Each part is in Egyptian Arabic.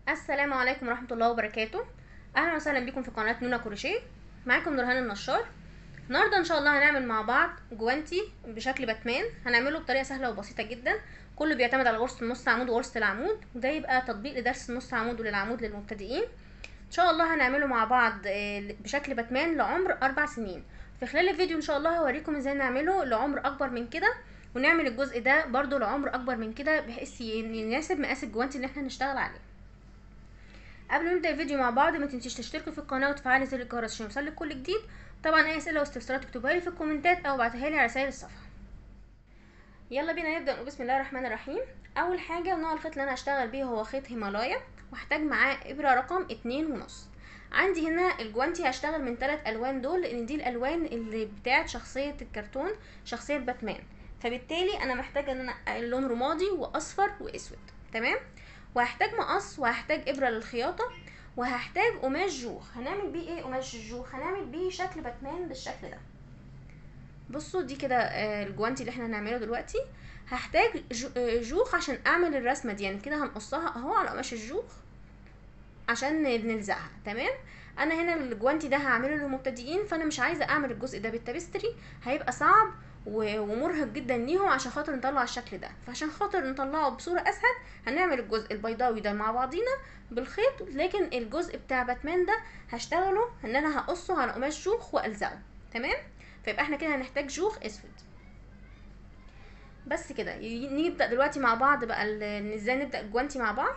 السلام عليكم ورحمة الله وبركاته أهلا وسهلا بكم في قناة نونا كروشيه معاكم نورهان النشار النهاردة إن شاء الله هنعمل مع بعض جوانتي بشكل باتمان هنعمله بطريقة سهلة وبسيطة جدا كله بيعتمد على غرزة النص عمود وغرزة العمود وده يبقى تطبيق لدرس النص عمود وللعمود للمبتدئين إن شاء الله هنعمله مع بعض آه، بشكل باتمان لعمر أربع سنين في خلال الفيديو إن شاء الله هوريكم إزاي نعمله لعمر أكبر من كده ونعمل الجزء ده برضو لعمر أكبر من كده بحيث يناسب مقاس الجوانتي اللي احنا هنشتغل عليه قبل ما نبدا الفيديو مع بعض ما تنسيش تشتركوا في القناه وتفعلي زر الجرس عشان يوصلك كل جديد طبعا اي اسئله واستفسارات اكتبوها لي في الكومنتات او ابعتها لي على رسائل الصفحه يلا بينا نبدا نقول بسم الله الرحمن الرحيم اول حاجه نوع الخيط اللي انا هشتغل بيه هو خيط هيمالايا وهحتاج معاه ابره رقم اتنين ونص عندي هنا الجوانتي هشتغل من ثلاث الوان دول لان دي الالوان اللي بتاعت شخصيه الكرتون شخصيه باتمان فبالتالي انا محتاجه ان انا لون رمادي واصفر واسود تمام وهحتاج مقص وهحتاج ابره للخياطه وهحتاج قماش جوخ هنعمل بيه ايه قماش الجوخ هنعمل بيه شكل باتمان بالشكل ده بصوا دي كده آه، الجوانتي اللي احنا هنعمله دلوقتي هحتاج جو- آه، جوخ عشان اعمل الرسمه دي يعني كده هنقصها اهو على قماش الجوخ عشان نلزقها تمام انا هنا الجوانتي ده هعمله للمبتدئين فانا مش عايزه اعمل الجزء ده بالتبستري هيبقى صعب و- ومرهق جدا ليهم عشان خاطر نطلع الشكل ده فعشان خاطر نطلعه بصوره اسهل هنعمل الجزء البيضاوي ده مع بعضينا بالخيط لكن الجزء بتاع باتمان ده هشتغله ان انا هقصه على قماش جوخ والزقه تمام فيبقى احنا كده هنحتاج جوخ اسود بس كده ي- نبدا دلوقتي مع بعض بقى ال- ازاي نبدا الجوانتي مع بعض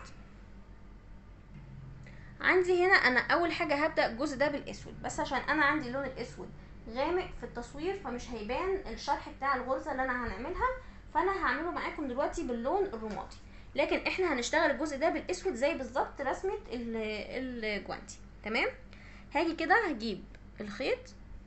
عندي هنا انا اول حاجه هبدا الجزء ده بالاسود بس عشان انا عندي اللون الاسود غامق في التصوير فمش هيبان الشرح بتاع الغرزه اللي انا هنعملها فانا هعمله معاكم دلوقتي باللون الرمادي لكن احنا هنشتغل الجزء ده بالاسود زي بالظبط رسمه ال- الجوانتي تمام هاجي كده هجيب الخيط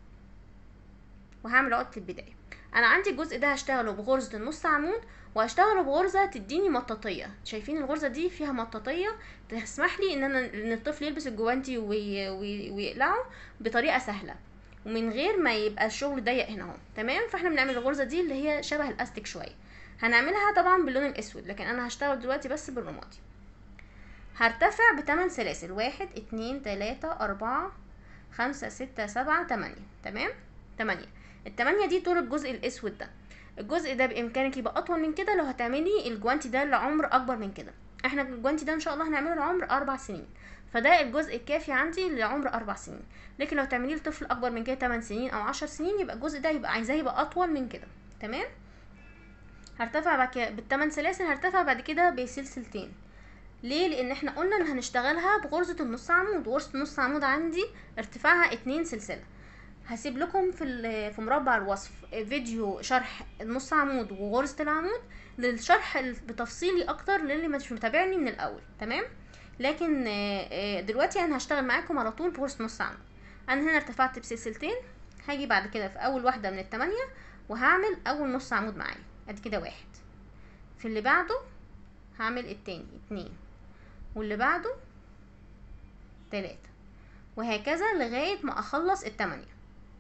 وهعمل عقده البدايه انا عندي الجزء ده هشتغله بغرزه النص عمود وهشتغله بغرزه تديني مطاطيه شايفين الغرزه دي فيها مطاطيه تسمح لي ان انا ان الطفل يلبس الجوانتي وي... وي... ويقلعه بطريقه سهله ومن غير ما يبقى الشغل ضيق هنا اهو تمام فاحنا بنعمل الغرزه دي اللي هي شبه الاستيك شويه هنعملها طبعا باللون الاسود لكن انا هشتغل دلوقتي بس بالرمادي هرتفع بتمن سلاسل واحد اتنين تلاتة اربعة خمسة ستة سبعة تمانية تمام تمانية التمانية دي طول الجزء الاسود ده الجزء ده بامكانك يبقى اطول من كده لو هتعملي الجوانتي ده لعمر اكبر من كده احنا الجوانتي ده ان شاء الله هنعمله لعمر اربع سنين فده الجزء الكافي عندي لعمر اربع سنين لكن لو تعمليه لطفل اكبر من كده 8 سنين او 10 سنين يبقى الجزء ده يبقى عايزاه يبقى اطول من كده تمام هرتفع بعد كده بالثمان سلاسل هرتفع بعد كده بسلسلتين ليه لان احنا قلنا ان هنشتغلها بغرزة النص عمود غرزة النص عمود عندي ارتفاعها اتنين سلسلة هسيب لكم في ال- في مربع الوصف فيديو شرح النص عمود وغرزة العمود للشرح ال- بتفصيلي اكتر للي مش متابعني من الاول تمام لكن آه، آه، دلوقتي انا هشتغل معاكم على طول بغرزة نص عمود انا هنا ارتفعت بسلسلتين هاجي بعد كده في اول واحدة من التمانية وهعمل اول نص عمود معايا ادي كده واحد في اللي بعده هعمل التاني اتنين واللي بعده تلاتة وهكذا لغاية ما اخلص التمانية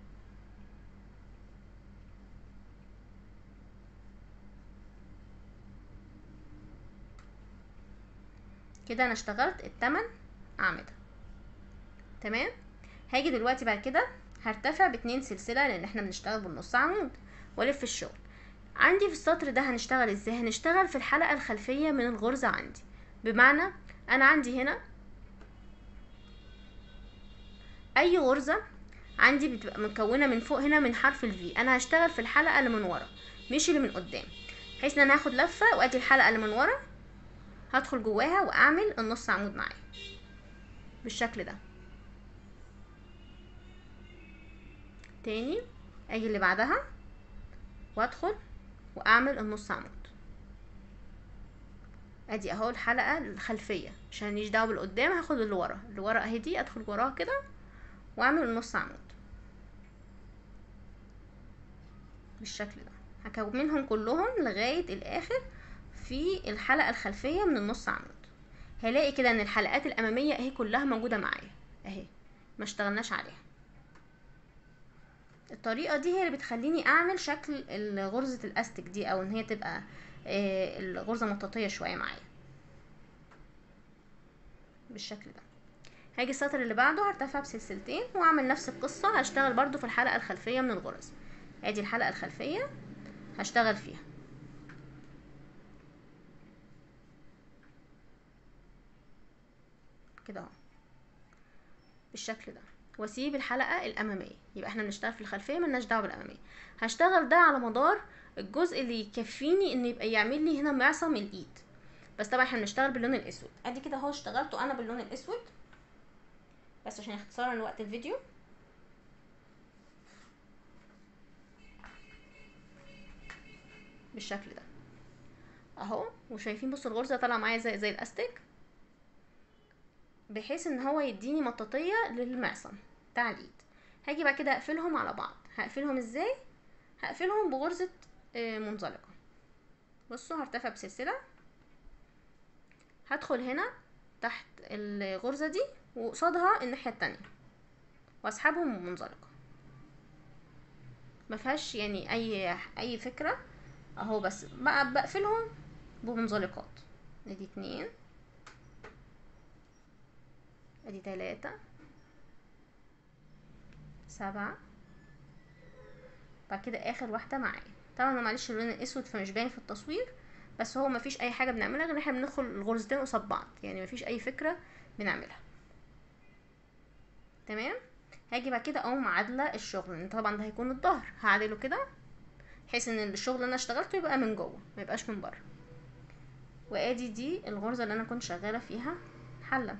كده انا اشتغلت التمن اعمدة تمام هاجي دلوقتي بعد كده هرتفع باتنين سلسلة لان احنا بنشتغل بالنص عمود والف الشغل عندي في السطر ده هنشتغل ازاي هنشتغل في الحلقة الخلفية من الغرزة عندي بمعنى انا عندي هنا اي غرزة عندي بتبقى مكونة من فوق هنا من حرف الفي انا هشتغل في الحلقة اللي من ورا مش اللي من قدام بحيث ان انا هاخد لفة وادي الحلقة اللي من ورا هدخل جواها واعمل النص عمود معايا بالشكل ده تاني اجي اللي بعدها وادخل واعمل النص عمود ادي اهو الحلقه الخلفيه مش هنيش دعوه بالقدام هاخد اللي ورا اللي ورا اهي دي ادخل وراها كده واعمل النص عمود بالشكل ده هكونهم كلهم لغايه الاخر في الحلقه الخلفيه من النص عمود هلاقي كده ان الحلقات الاماميه اهي كلها موجوده معايا اهي ما اشتغلناش عليها الطريقه دي هي اللي بتخليني اعمل شكل ال- غرزه الاستك دي او ان هي تبقى آه، الغرزه مطاطيه شويه معايا بالشكل ده هاجي السطر اللي بعده هرتفع بسلسلتين واعمل نفس القصة هشتغل برضو في الحلقة الخلفية من الغرز ادي الحلقة الخلفية هشتغل فيها كده اهو بالشكل ده واسيب الحلقة الامامية يبقى احنا بنشتغل في الخلفية ملناش دعوة بالامامية هشتغل ده على مدار الجزء اللي يكفيني ان يبقى يعمل لي هنا معصم الايد بس طبعا احنا بنشتغل باللون الاسود ادي كده اهو اشتغلته انا باللون الاسود بس عشان اختصارا لوقت الفيديو بالشكل ده اهو وشايفين بصوا الغرزه طالعه معايا زي زي الاستيك بحيث ان هو يديني مطاطيه للمعصم بتاع الايد هاجي بعد كده اقفلهم على بعض هقفلهم ازاي هقفلهم بغرزه آه، منزلقه بصوا هرتفع بسلسله هدخل هنا تحت الغرزه دي وقصادها الناحيه التانية واسحبهم منزلقه ما فيهاش يعني اي اي فكره اهو بس بقى بقفلهم بمنزلقات ادي اتنين ادي تلاتة سبعة بعد كده اخر واحدة معايا طبعا انا معلش اللون الاسود فمش باين في التصوير بس هو مفيش اي حاجة بنعملها غير ان احنا بندخل الغرزتين قصاد بعض يعني مفيش اي فكرة بنعملها تمام هاجي بعد كده اقوم عادله الشغل لان طبعا ده هيكون الظهر هعدله كده بحيث ان الشغل اللي انا اشتغلته يبقى من جوه ما يبقاش من بره وادي دي الغرزه اللي انا كنت شغاله فيها حله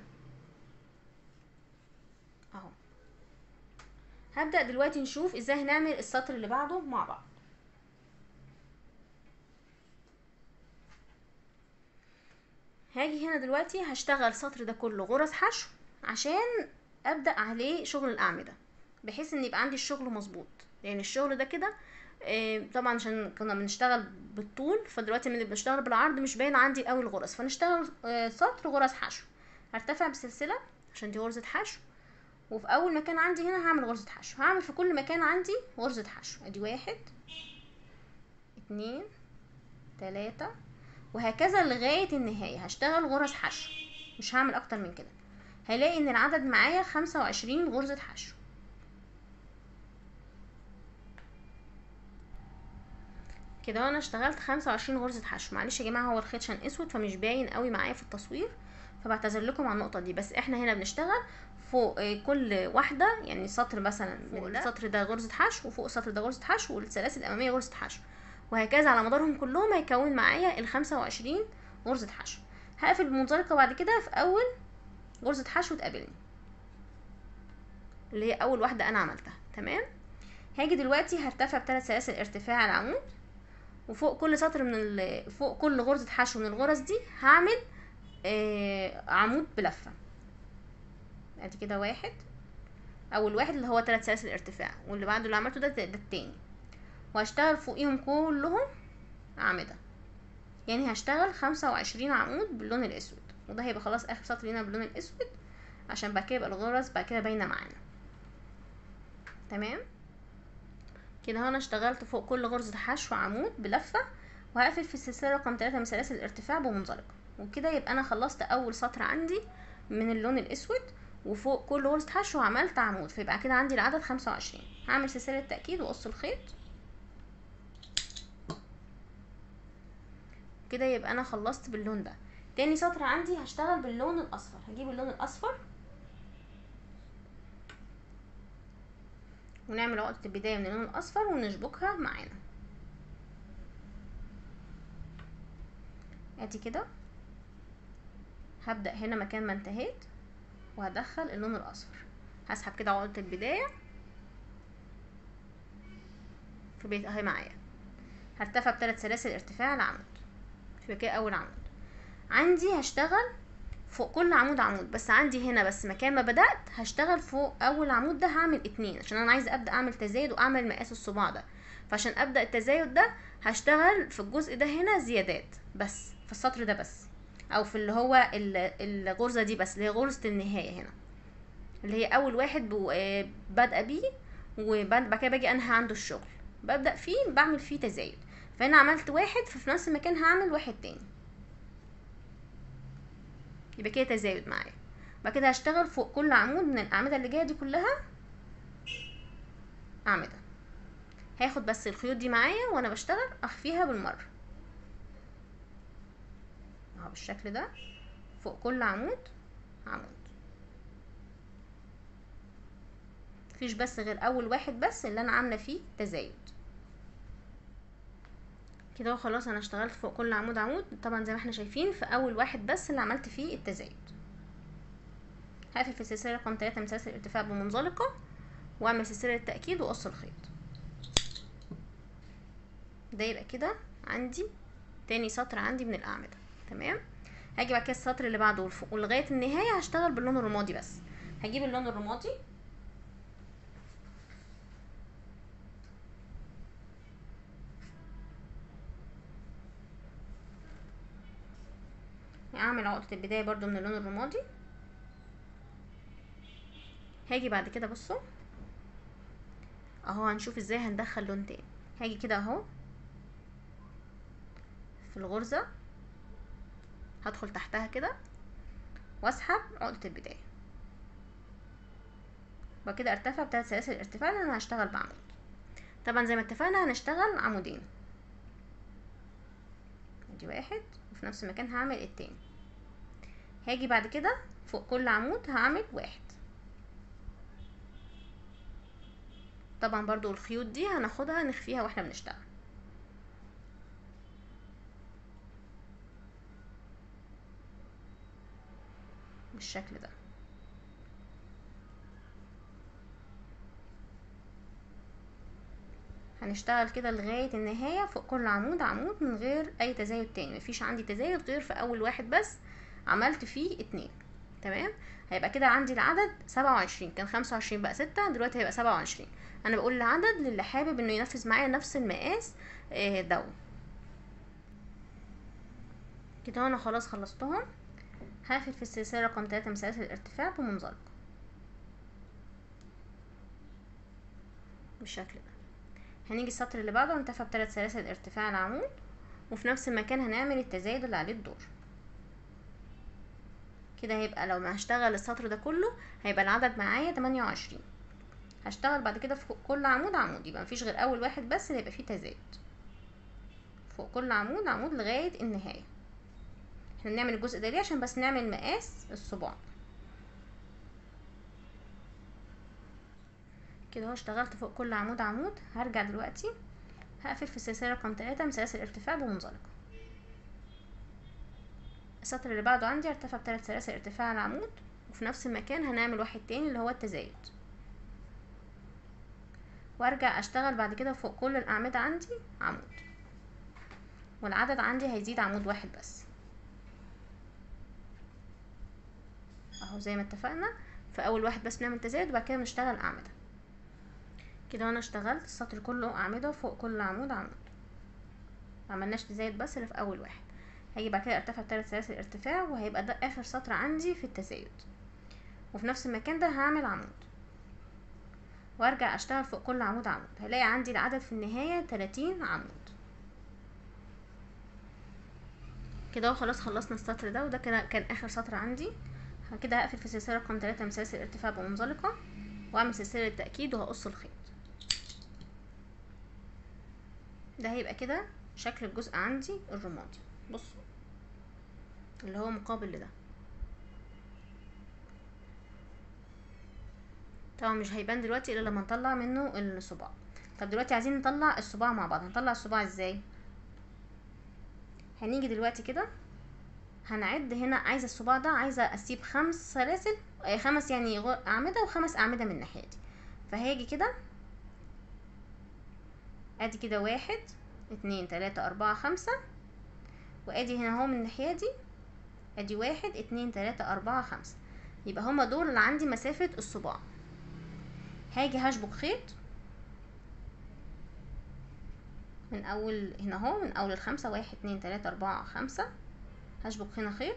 اهو هبدا دلوقتي نشوف ازاي هنعمل السطر اللي بعده مع بعض هاجي هنا دلوقتي هشتغل سطر ده كله غرز حشو عشان ابدا عليه شغل الاعمده بحيث ان يبقى عندي الشغل مظبوط لان الشغل ده كده آه، طبعا عشان كنا بنشتغل بالطول فدلوقتي من بنشتغل بالعرض مش باين عندي قوي الغرز فنشتغل آه، سطر غرز حشو هرتفع بسلسله عشان دي غرزه حشو وفي اول مكان عندي هنا هعمل غرزه حشو هعمل في كل مكان عندي غرزه حشو ادي واحد اتنين تلاتة وهكذا لغاية النهاية هشتغل غرز حشو مش هعمل اكتر من كده هلاقي ان العدد معايا خمسة وعشرين غرزة حشو كده وانا اشتغلت خمسة وعشرين غرزة حشو معلش يا جماعة هو الخيط عشان اسود فمش باين قوي معايا في التصوير فبعتذر لكم على النقطة دي بس احنا هنا بنشتغل فوق آه، كل واحدة يعني سطر مثلا من السطر ده غرزة حشو وفوق السطر ده غرزة حشو والسلاسل الأمامية غرزة حشو وهكذا على مدارهم كلهم هيكون معايا الخمسة وعشرين غرزة حشو هقفل بمنزلقة بعد كده في أول غرزة حشو تقابلني اللي هي أول واحدة أنا عملتها تمام هاجي دلوقتي هرتفع بثلاث سلاسل ارتفاع العمود وفوق كل سطر من ال... فوق كل غرزة حشو من الغرز دي هعمل آه عمود بلفة ادي كده واحد اول واحد اللي هو تلات سلاسل ارتفاع واللي بعده اللي عملته ده ده التاني وهشتغل فوقيهم كلهم اعمدة يعني هشتغل خمسة وعشرين عمود باللون الاسود وده هيبقى خلاص اخر سطر لينا باللون الاسود عشان بعد كده يبقى الغرز بعد كده باينة معانا تمام كده انا اشتغلت فوق كل غرزة حشو عمود بلفة وهقفل في السلسلة رقم تلاتة من سلاسل الارتفاع بمنزلقة وكده يبقى انا خلصت اول سطر عندي من اللون الاسود وفوق كل غرزة حشو عملت عمود فيبقى كده عندي العدد خمسة وعشرين هعمل سلسلة تأكيد واقص الخيط كده يبقى انا خلصت باللون ده تاني سطر عندي هشتغل باللون الاصفر هجيب اللون الاصفر ونعمل عقدة البداية من اللون الاصفر ونشبكها معانا ادي كده هبدأ هنا مكان ما انتهيت وهدخل اللون الاصفر هسحب كده عقدة البداية في بيت اهي معايا هرتفع بثلاث سلاسل ارتفاع العمود في كده اول عمود عندي هشتغل فوق كل عمود عمود بس عندي هنا بس مكان ما بدأت هشتغل فوق اول عمود ده هعمل اتنين عشان انا عايزه ابدأ اعمل تزايد واعمل مقاس الصباع ده فعشان ابدأ التزايد ده هشتغل في الجزء ده هنا زيادات بس في السطر ده بس او في اللي هو ال- الغرزه دي بس اللي هي غرزه النهايه هنا اللي هي اول واحد بو- آه، بادئه بيه وبعد بعد كده باجي انهي عنده الشغل ببدا فيه بعمل فيه تزايد فانا عملت واحد ففي نفس المكان هعمل واحد تاني يبقى كده تزايد معايا بعد كده هشتغل فوق كل عمود من الاعمده اللي جايه دي كلها اعمده هاخد بس الخيوط دي معايا وانا بشتغل اخفيها بالمره اهو بالشكل ده فوق كل عمود عمود مفيش بس غير اول واحد بس اللي انا عامله فيه تزايد كده خلاص انا اشتغلت فوق كل عمود عمود طبعا زي ما احنا شايفين في اول واحد بس اللي عملت فيه التزايد هقفل في السلسله رقم 3 من سلاسل الارتفاع بمنزلقه واعمل سلسله التاكيد واقص الخيط ده يبقى كده عندي تاني سطر عندي من الاعمده تمام هاجي بعد كده السطر اللي بعده ولغايه النهايه هشتغل باللون الرمادي بس هجيب اللون الرمادي اعمل عقدة البداية برضو من اللون الرمادي هاجي بعد كده بصوا اهو هنشوف ازاي هندخل لون تاني هاجي كده اهو في الغرزة هدخل تحتها كده واسحب عقدة البداية وبعد كده ارتفع بتلات سلاسل الارتفاع لان انا هشتغل بعمود طبعا زي ما اتفقنا هنشتغل عمودين ادي واحد وفي نفس المكان هعمل التاني هاجي بعد كده فوق كل عمود هعمل واحد طبعا برضو الخيوط دي هناخدها نخفيها واحنا بنشتغل بالشكل ده هنشتغل كده لغاية النهاية فوق كل عمود عمود من غير اي تزايد تاني مفيش عندي تزايد غير في اول واحد بس عملت فيه اتنين تمام هيبقى كده عندي العدد سبعة وعشرين كان خمسة وعشرين بقى ستة دلوقتي هيبقى سبعة وعشرين انا بقول العدد للي حابب انه ينفذ معايا نفس المقاس آه دو كده انا خلاص خلصتهم هقفل في السلسلة رقم تلاتة من سلاسل الارتفاع بمنزلق بالشكل ده هنيجي السطر اللي بعده هنتفق بثلاث سلاسل ارتفاع العمود وفي نفس المكان هنعمل التزايد اللي عليه الدور كده هيبقى لو ما هشتغل السطر ده كله هيبقى العدد معايا تمانية وعشرين هشتغل بعد كده فوق كل عمود عمود يبقى مفيش غير اول واحد بس اللي هيبقى فيه تزايد فوق كل عمود عمود لغاية النهاية احنا بنعمل الجزء ده ليه عشان بس نعمل مقاس الصباع كده اهو اشتغلت فوق كل عمود عمود هرجع دلوقتي هقفل في السلسله رقم تلاتة من سلاسل الارتفاع بمنزلقه السطر اللي بعده عندي ارتفع بثلاث سلاسل ارتفاع العمود وفي نفس المكان هنعمل واحد تاني اللي هو التزايد وارجع اشتغل بعد كده فوق كل الاعمده عندي عمود والعدد عندي هيزيد عمود واحد بس اهو زي ما اتفقنا في اول واحد بس نعمل تزايد وبعد كده نشتغل اعمده كده انا اشتغلت السطر كله اعمده فوق كل عمود عمود معملناش تزايد بس اللي في اول واحد هاجي بعد كده ارتفع بثلاث سلاسل ارتفاع وهيبقى ده اخر سطر عندي في التزايد وفي نفس المكان ده هعمل عمود وارجع اشتغل فوق كل عمود عمود هلاقي عندي العدد في النهايه 30 عمود كده اهو خلاص خلصنا السطر ده وده كان كان اخر سطر عندي كده هقفل في السلسله رقم 3 من سلاسل الارتفاع بمنزلقه واعمل سلسله تاكيد وهقص الخيط ده هيبقى كده شكل الجزء عندي الرمادي بصوا اللي هو مقابل لده طبعا مش هيبان دلوقتي الا لما نطلع منه الصباع طب دلوقتي عايزين نطلع الصباع مع بعض هنطلع الصباع ازاي هنيجي دلوقتي كده هنعد هنا عايزه الصباع ده عايزه اسيب خمس سلاسل خمس يعني اعمده وخمس اعمده من الناحيه دي فهاجي كده ادي كده واحد اتنين تلاتة اربعة خمسة وادي هنا اهو من الناحية دي ادي واحد اتنين تلاتة اربعة خمسة يبقى هما دول اللي عندي مسافة الصباع هاجي هشبك خيط من اول هنا اهو من اول الخمسة واحد اتنين تلاتة اربعة خمسة هشبك هنا خيط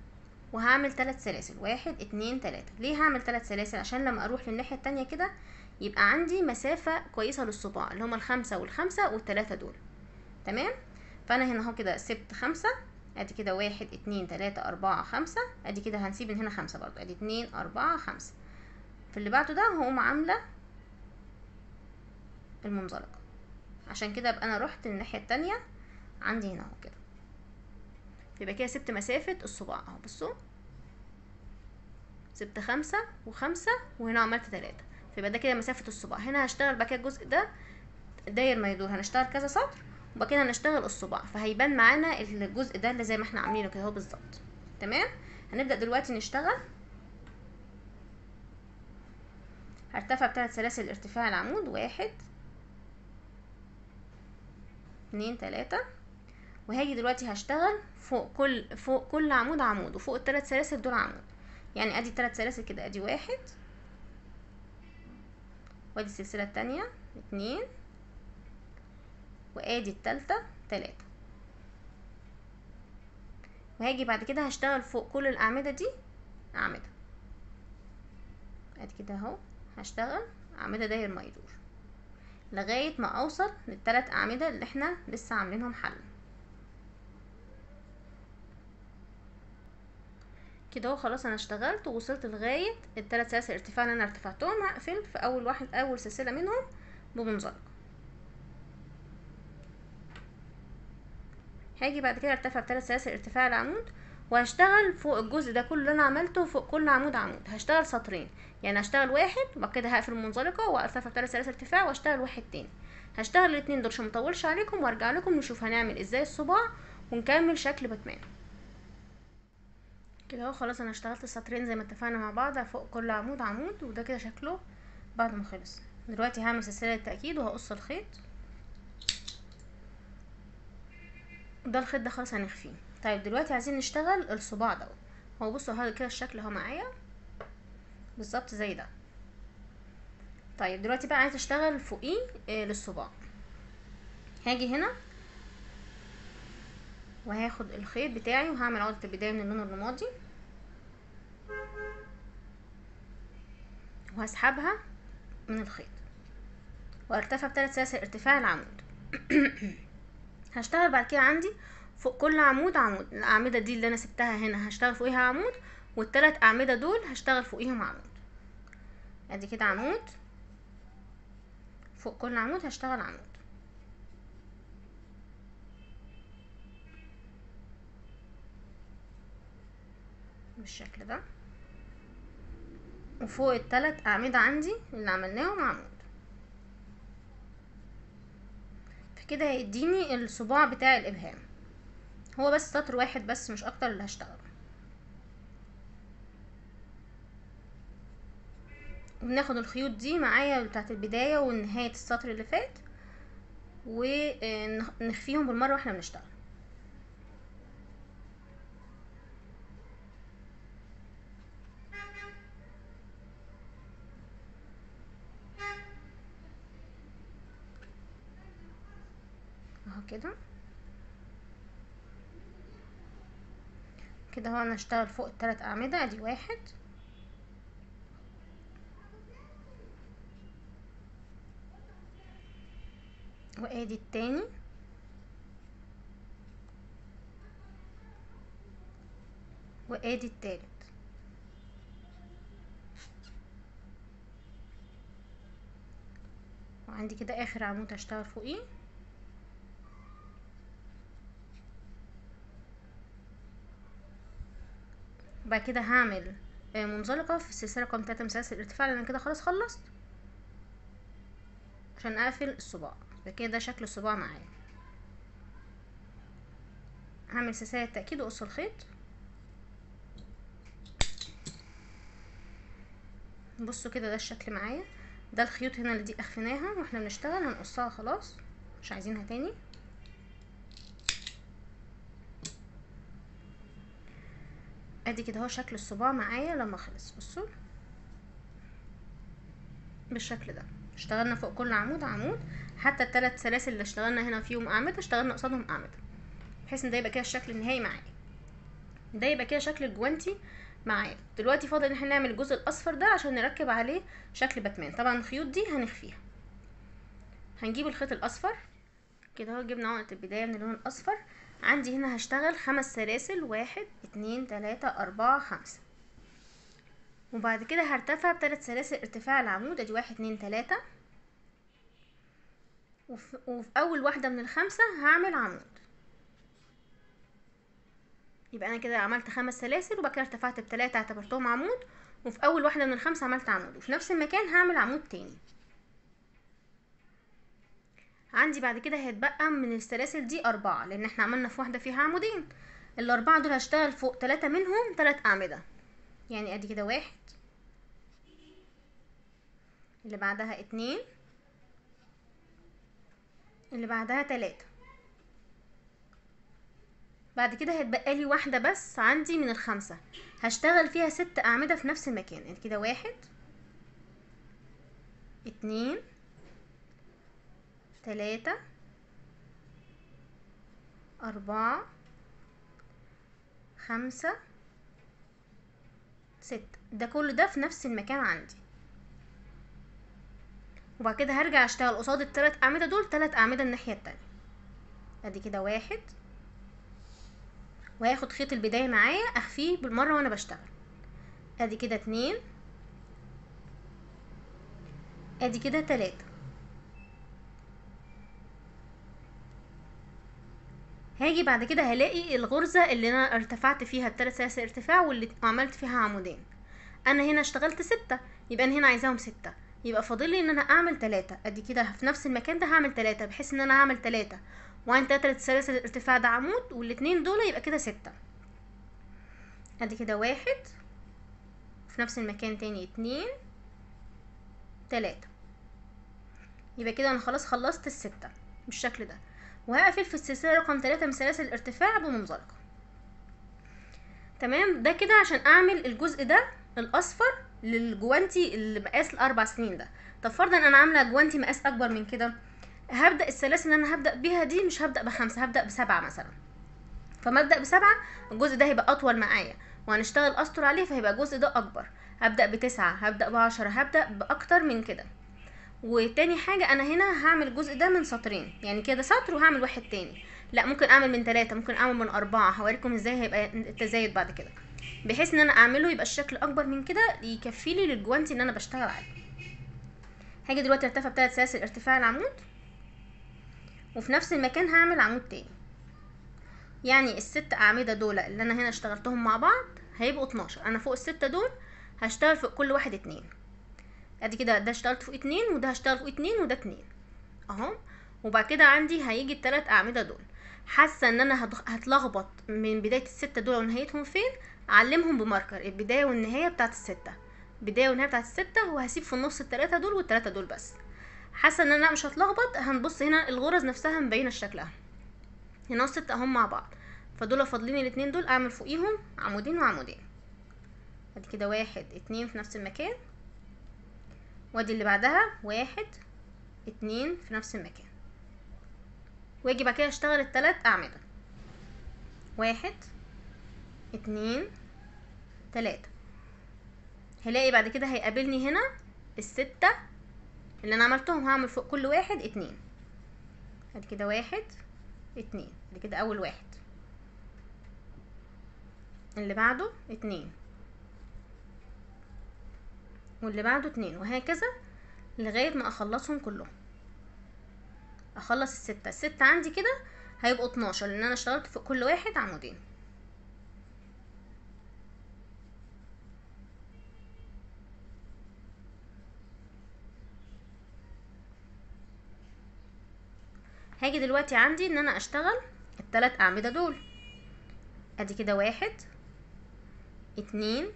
وهعمل ثلاث سلاسل واحد اتنين تلاتة ليه هعمل ثلاث سلاسل عشان لما اروح للناحية التانية كده يبقى عندي مسافة كويسة للصباع اللي هما الخمسة والخمسة والتلاتة دول تمام فانا هنا اهو كده سبت خمسة ادي كده واحد اتنين تلاتة اربعة خمسة ادي كده هنسيب من هنا خمسة برضو ادي اتنين اربعة خمسة في اللي بعده ده هقوم عاملة المنزلقة عشان كده ابقى انا رحت الناحية التانية عندي هنا اهو كده يبقى كده سبت مسافة الصباع اهو بصوا سبت خمسة وخمسة وهنا عملت تلاتة فيبقى ده كده مسافة الصباع هنا هشتغل بقى كده الجزء ده داير ما يدور هنشتغل كذا سطر وبعد كده هنشتغل الصباع فهيبان معانا الجزء ده اللي زي ما احنا عاملينه كده اهو بالظبط تمام هنبدأ دلوقتي نشتغل هرتفع بثلاث سلاسل ارتفاع العمود واحد اتنين تلاتة وهاجي دلوقتي هشتغل فوق كل فوق كل عمود عمود وفوق الثلاث سلاسل دول عمود يعني ادي الثلاث سلاسل كده ادي واحد وادي السلسلة التانية اتنين وادي التالتة تلاتة وهاجي بعد كده هشتغل فوق كل الاعمدة دي اعمدة ادي كده اهو هشتغل اعمدة داير ما يدور لغاية ما اوصل للتلات اعمدة اللي احنا لسه عاملينهم حل كده اهو خلاص انا اشتغلت ووصلت لغاية التلات سلاسل ارتفاع اللي انا ارتفعتهم هقفل في اول واحد اول سلسلة منهم بمنزلقة هاجي بعد كده ارتفع بثلاث سلاسل ارتفاع العمود وهشتغل فوق الجزء ده كله اللي انا عملته فوق كل عمود عمود هشتغل سطرين يعني هشتغل واحد وبعد كده هقفل المنزلقه وارتفع بثلاث سلاسل ارتفاع واشتغل واحد تاني هشتغل الاتنين دول عشان مطولش عليكم وارجع لكم نشوف هنعمل ازاي الصباع ونكمل شكل باتمان كده اهو خلاص انا اشتغلت السطرين زي ما اتفقنا مع بعض فوق كل عمود عمود وده كده شكله بعد ما خلص دلوقتي هعمل سلسله التاكيد وهقص الخيط ده الخيط ده خلاص هنخفيه طيب دلوقتي عايزين نشتغل الصباع دوت هو بصوا هذا كده الشكل اهو معايا بالظبط زي ده طيب دلوقتي بقى عايزه اشتغل فوقيه آه للصباع هاجي هنا وهاخد الخيط بتاعي وهعمل عقدة البداية من اللون الرمادي وهسحبها من الخيط وارتفع بثلاث سلاسل ارتفاع العمود هشتغل بعد كده عندي فوق كل عمود عمود الاعمده دي اللي انا سبتها هنا هشتغل فوقيها عمود والتلات اعمده دول هشتغل فوقيهم عمود ادي كده عمود فوق كل عمود هشتغل عمود بالشكل ده وفوق التلات اعمده عندي اللي عملناهم عمود كده هيديني الصباع بتاع الابهام هو بس سطر واحد بس مش اكتر اللي هشتغله وبناخد الخيوط دي معايا بتاعت البداية ونهاية السطر اللي فات ونخفيهم بالمرة واحنا بنشتغل اهو كده كده هو انا هشتغل فوق التلات اعمدة ادي واحد وادي التاني وادي التالت وعندي كده اخر عمود هشتغل فوقيه بعد كده هعمل منزلقة في السلسلة رقم تلاتة من سلاسل الارتفاع لان كده خلاص خلصت عشان اقفل الصباع كده ده شكل الصباع معايا هعمل سلسلة تأكيد واقص الخيط بصوا كده ده الشكل معايا ده الخيوط هنا اللي دي اخفيناها واحنا بنشتغل هنقصها خلاص مش عايزينها تاني ادي كده هو شكل الصباع معايا لما خلص بصوا بالشكل ده اشتغلنا فوق كل عمود عمود حتى الثلاث سلاسل اللي اشتغلنا هنا فيهم اعمده اشتغلنا قصادهم اعمده بحيث ان ده يبقى كده الشكل النهائي معايا ده يبقى كده شكل الجوانتي معايا دلوقتي فاضل ان احنا نعمل الجزء الاصفر ده عشان نركب عليه شكل باتمان طبعا الخيوط دي هنخفيها هنجيب الخيط الاصفر كده اهو جبنا عقدة البداية من اللون الاصفر عندي هنا هشتغل خمس سلاسل واحد اتنين تلاتة اربعة خمسة وبعد كده هرتفع بثلاث سلاسل ارتفاع العمود ادي واحد اتنين تلاتة وفي, وفي اول واحدة من الخمسة هعمل عمود يبقى انا كده عملت خمس سلاسل وبعد كده ارتفعت بتلاتة اعتبرتهم عمود وفي اول واحدة من الخمسة عملت عمود وفي نفس المكان هعمل عمود تاني عندي بعد كده هيتبقى من السلاسل دي أربعة لأن احنا عملنا في واحدة فيها عمودين الأربعة دول هشتغل فوق تلاتة منهم تلات أعمدة يعني ادي كده واحد اللي بعدها اتنين اللي بعدها تلاتة بعد كده هيتبقى لي واحدة بس عندي من الخمسة هشتغل فيها ست أعمدة في نفس المكان ادي كده واحد اتنين تلاتة أربعة خمسة ستة ده كل ده في نفس المكان عندي وبعد كده هرجع اشتغل قصاد التلات أعمدة دول تلات أعمدة الناحية التانية ادي كده واحد وهاخد خيط البداية معايا اخفيه بالمرة وانا بشتغل ادي كده اتنين ادي كده تلاتة هاجي بعد كده هلاقي الغرزة اللي انا ارتفعت فيها التلات سلاسل ارتفاع واللي عملت فيها عمودين انا هنا اشتغلت ستة يبقى انا هنا عايزاهم ستة يبقى فاضل لي ان انا اعمل تلاتة ادي كده في نفس المكان ده هعمل تلاتة بحيث ان انا هعمل تلاتة وعند تلات سلاسل الارتفاع ده عمود والاتنين دول يبقى كده ستة ادي كده واحد في نفس المكان تاني اتنين تلاتة يبقى كده انا خلاص خلصت الستة بالشكل ده وهقفل في السلسلة رقم تلاتة من سلاسل الارتفاع بمنزلقة تمام ده كده عشان اعمل الجزء ده الاصفر للجوانتي اللي مقاس الاربع سنين ده طب فرضا انا عامله جوانتي مقاس اكبر من كده هبدا السلاسل اللي انا هبدا بيها دي مش هبدا بخمسه هبدا بسبعه مثلا فما ابدا بسبعه الجزء ده هيبقى اطول معايا وهنشتغل اسطر عليه فهيبقى الجزء ده اكبر هبدا بتسعه هبدا بعشرة هبدا باكتر من كده وتاني حاجة انا هنا هعمل الجزء ده من سطرين يعني كده سطر وهعمل واحد تاني لا ممكن اعمل من ثلاثة ممكن اعمل من اربعة هوريكم ازاي هيبقى التزايد بعد كده بحيث ان انا اعمله يبقى الشكل اكبر من كده يكفي لي للجوانتي اللي انا بشتغل عليه هاجي دلوقتي ارتفع بثلاث سلاسل ارتفاع العمود وفي نفس المكان هعمل عمود تاني يعني الست اعمده دول اللي انا هنا اشتغلتهم مع بعض هيبقوا 12 انا فوق الستة دول هشتغل فوق كل واحد اتنين ادي كده ده اشتغلت فوق اتنين وده هشتغل فوق اتنين وده اتنين اهو وبعد كده عندي هيجي التلات اعمده دول حاسه ان انا هتلخبط من بدايه الستة دول ونهايتهم فين اعلمهم بماركر البدايه والنهايه بتاعت الستة بدايه والنهايه بتاعت الستة وهسيب في النص التلاتة دول والتلاتة دول بس حاسه ان انا مش هتلخبط هنبص هنا الغرز نفسها مبينه شكلها هنا الستة اهم مع بعض فدول فاضلين الاتنين دول اعمل فوقيهم عمودين وعمودين ادي كده واحد اتنين في نفس المكان وادي اللي بعدها واحد اتنين في نفس المكان واجي بعد كده اشتغل التلات اعمدة واحد اتنين تلاتة هلاقي بعد كده هيقابلني هنا الستة اللي انا عملتهم هعمل فوق كل واحد اتنين ادي كده واحد اتنين ادي كده اول واحد اللي بعده اتنين واللي بعده اتنين وهكذا لغاية ما اخلصهم كلهم اخلص الستة الستة عندي كده هيبقوا اتناشر لان انا اشتغلت في كل واحد عمودين هاجي دلوقتي عندي ان انا اشتغل التلات اعمدة دول ادي كده واحد اتنين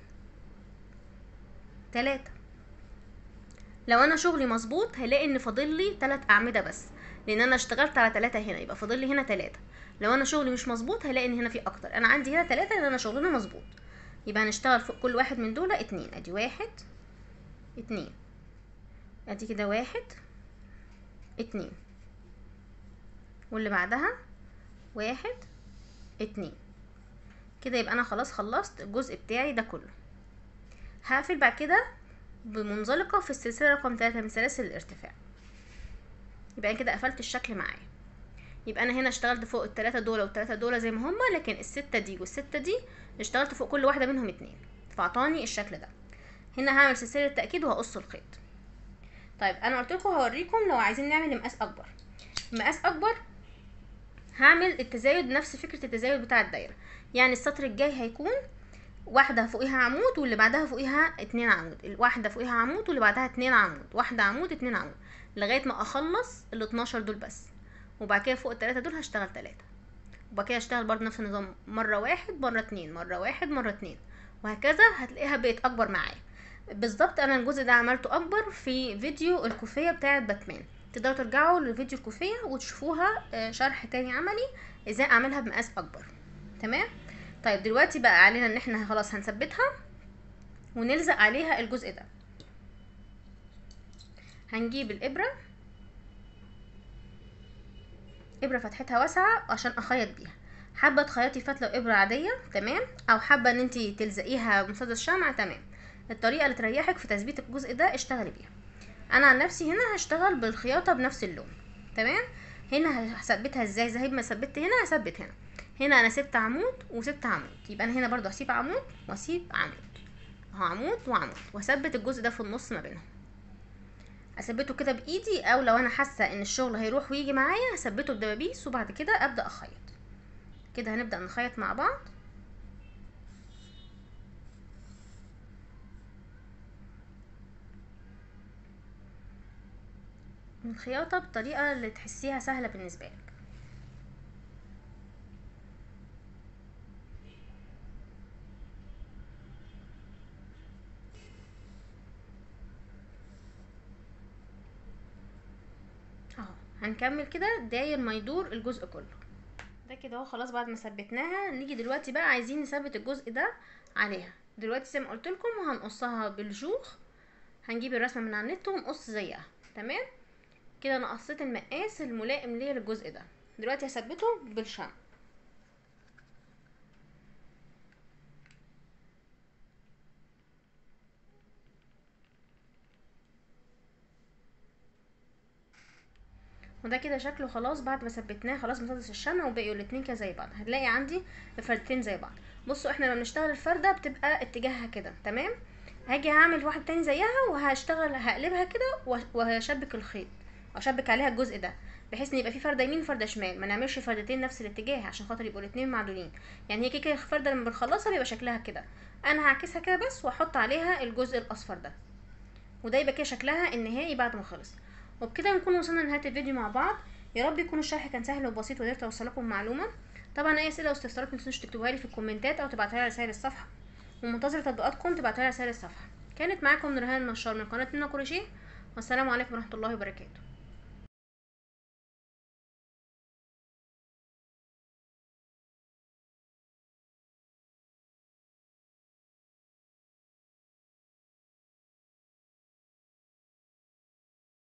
تلاتة لو انا شغلي مظبوط هلاقي ان فاضل لي تلات اعمدة بس لان انا اشتغلت على تلاتة هنا يبقى فاضل لي هنا تلاتة لو انا شغلي مش مظبوط هلاقي ان هنا في اكتر انا عندي هنا تلاتة لان انا شغلنا مظبوط يبقى هنشتغل فوق كل واحد من دول اتنين ادي واحد اتنين ادي كده واحد اتنين واللي بعدها واحد اتنين كده يبقى انا خلاص خلصت الجزء بتاعي ده كله هقفل بعد كده بمنزلقه في السلسله رقم 3 من سلاسل الارتفاع يبقى أنا كده قفلت الشكل معايا يبقى انا هنا اشتغلت فوق التلاتة دول والتلاتة دول زي ما هما لكن الستة دي والستة دي اشتغلت فوق كل واحدة منهم اتنين فاعطاني الشكل ده هنا هعمل سلسلة تأكيد وهقص الخيط طيب انا قلت لكم هوريكم لو عايزين نعمل مقاس اكبر مقاس اكبر هعمل التزايد نفس فكرة التزايد بتاع الدايرة يعني السطر الجاي هيكون واحدة فوقيها عمود واللي بعدها فوقيها اتنين عمود الواحدة فوقيها عمود واللي بعدها اتنين عمود واحدة عمود اتنين عمود لغاية ما اخلص ال 12 دول بس وبعد كده فوق التلاتة دول هشتغل تلاتة وبعد كده هشتغل برضه نفس النظام مرة واحد مرة اتنين مرة واحد مرة اتنين وهكذا هتلاقيها بقت اكبر معايا بالظبط انا الجزء ده عملته اكبر في فيديو الكوفية بتاعة باتمان تقدروا ترجعوا لفيديو الكوفية وتشوفوها آه، شرح تاني عملي ازاي اعملها بمقاس اكبر تمام طيب دلوقتي بقى علينا ان احنا خلاص هنثبتها ونلزق عليها الجزء ده هنجيب الابره ابره فتحتها واسعه عشان اخيط بيها حابه تخيطي فتله ابره عاديه تمام او حابه ان انتي تلزقيها مسدس شمع تمام الطريقه اللي تريحك في تثبيت الجزء ده اشتغلي بيها انا عن نفسي هنا هشتغل بالخياطه بنفس اللون تمام هنا هثبتها ازاي زي ما ثبت هنا هثبت هنا هنا انا سبت عمود وسبت عمود يبقى انا هنا برضو هسيب عمود واسيب عمود اهو عمود وعمود واثبت الجزء ده في النص ما بينهم اثبته كده بايدي او لو انا حاسه ان الشغل هيروح ويجي معايا هثبته بدبابيس وبعد كده ابدا اخيط كده هنبدا نخيط مع بعض الخياطه بالطريقه اللي تحسيها سهله بالنسبه لك اهو هنكمل كده داير ما يدور الجزء كله ده كده اهو خلاص بعد ما ثبتناها نيجي دلوقتي بقى عايزين نثبت الجزء ده عليها دلوقتي زي ما قلت لكم هنقصها بالجوخ هنجيب الرسمه من على النت ونقص زيها تمام كده انا قصيت المقاس الملائم ليا للجزء ده دلوقتي هثبته بالشمع وده كده شكله خلاص بعد ما ثبتناه خلاص مسدس الشمع وبقيوا الاتنين كده زي بعض هتلاقي عندي الفردتين زي بعض بصوا احنا لما بنشتغل الفردة بتبقى اتجاهها كده تمام هاجي هعمل واحد تاني زيها وهشتغل هقلبها كده وه- وهشبك الخيط واشبك عليها الجزء ده بحيث ان يبقى في فرده يمين وفرده شمال ما نعملش فردتين نفس الاتجاه عشان خاطر يبقوا الاتنين معدولين يعني هي كده كده الفرده لما بنخلصها بيبقى شكلها كده انا هعكسها كده بس واحط عليها الجزء الاصفر ده وده يبقى كده شكلها النهائي بعد ما خلص وبكده نكون وصلنا لنهايه الفيديو مع بعض يا رب يكون الشرح كان سهل وبسيط وقدرت اوصل لكم معلومه طبعا اي اسئله واستفسارات متنسوش تكتبوها لي في الكومنتات او تبعتوها لي رسائل الصفحه ومنتظره تطبيقاتكم تبعتوها لي رسائل الصفحه كانت معاكم نورهان النشار من قناه نونا كروشيه والسلام عليكم ورحمه الله وبركاته